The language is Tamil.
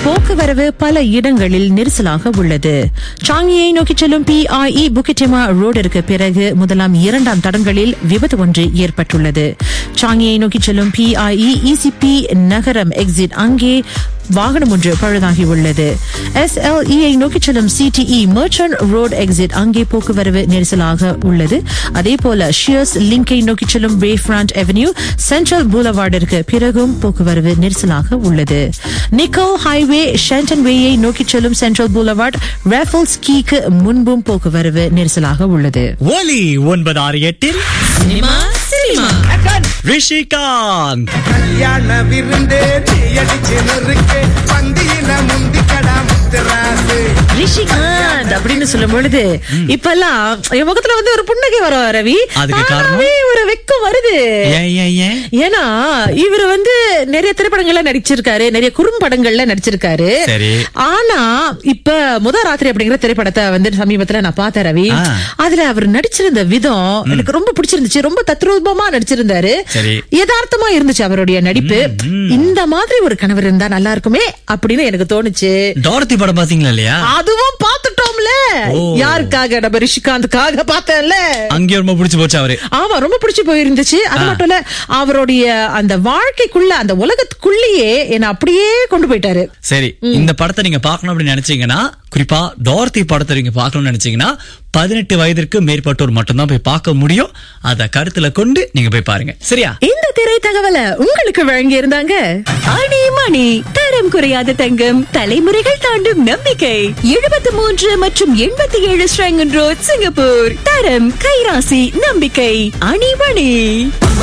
போக்குவரவு பல இடங்களில் நெரிசலாக உள்ளது சாங்கியை நோக்கி செல்லும் பிஐஇ புக்கிட்டிமா ரோடிற்கு பிறகு முதலாம் இரண்டாம் தடங்களில் விபத்து ஒன்று ஏற்பட்டுள்ளது சாங்கியை நோக்கி செல்லும் பிஐஇ இசிபி நகரம் எக்ஸிட் அங்கே வாகனம் ஒன்று பழுதாகி உள்ளது எஸ்எல்இஐ நோக்கி செல்லும் சிடிஇ மர்ச்சன்ட் ரோட் எக்ஸிட் அங்கே போக்குவரவு நெரிசலாக உள்ளது அதே போல ஷியர்ஸ் லிங்கை நோக்கி செல்லும் வே ஃப்ரண்ட் அவென்யூ சென்ட்ரல் பூலவார்டிற்கு பிறகும் போக்குவரவு நெரிசலாக உள்ளது நிக்கோ ஹைவே ஷென்டன் வேயை நோக்கி செல்லும் சென்ட்ரல் பூலவார்ட் ரேஃபல்ஸ் கீக்கு முன்பும் போக்குவரவு நெரிசலாக உள்ளது ஒலி ஒன்பது ஆறு எட்டில் ரிஷிகாந்த் கல்யாண விருந்தே நீ அடிச்சு நொறுக்கு பந்தியில முந்திக்கடா முத்துராசு ரிஷிகாந்த் அப்படின்னு சொல்லும் பொழுது இப்பெல்லாம் என் முகத்துல வந்து ஒரு புன்னகை வரும் ரவி அதுக்கு காரணம்? ஆனாவே ஒரு வெக்கம் வருது ஏன் ஏன் ஏன் ஏன்னா இவர் வந்து நிறைய திரைப்படங்கள்ல நடிச்சிருக்காரு நிறைய குறும்படங்கள்ல நடிச்சிருக்காரு சரி. ஆனா இப்ப முத ராத்திரி அப்படிங்கிற திரைப்படத்தை வந்து சமீபத்துல நான் பார்த்தேன் ரவி ஆ. அதுல அவர் நடிச்சிருந்த விதம் எனக்கு ரொம்ப பிடிச்சிருந்துச்சு ரொம்ப தத்ரூபமா நடிச்சிருந்தாரு சரி. யதார்த்தமா இருந்துச்சு அவருடைய நடிப்பு இந்த மாதிரி ஒரு கணவர் இருந்தா நல்லா இருக்குமே அப்படின்னு எனக்கு தோணுச்சு டாரதி படம் பாத்தீங்களா இல்லையா அதுவும் பாத்துட்டோம்ல ஓ. யாருக்காக நம்ம ரிஷிகாந்துக்காக பார்த்தேன்ல அங்கே ரொம்ப பிடிச்சு போச்சு அவரு ஆமா ரொம்ப பிடிச்சு போயிருந்துச்சு அது மட்டும் இல்ல அவருடைய அந்த வாழ்க்கைக்குள்ள அந்த உலகத்துக்குள்ளேயே என்ன அப்படியே கொண்டு போயிட்டாரு சரி இந்த படத்தை நீங்க பார்க்கணும் அப்படின்னு நினைச்சீங்கன்னா குறிப்பா டார்த்தி படத்தை நீங்க பார்க்கணும்னு நினைச்சீங்கன்னா பதினெட்டு வயதிற்கு மேற்பட்டோர் மட்டும்தான் போய் பார்க்க முடியும் அத கருத்துல கொண்டு நீங்க போய் பாருங்க சரியா இந்த திரை தகவலை உங்களுக்கு வழங்கி இருந்தாங்க ஆணி மணி தரம் குறையாத தங்கம் தலைமுறைகள் தாண்டும் நம்பிக்கை எழுபத்தி மூன்று மற்றும் எண்பத்தி ஏழு ஸ்ரங்கன் ரோட் சிங்கப்பூர் தரம் கைராசி நம்பிக்கை அணிமணி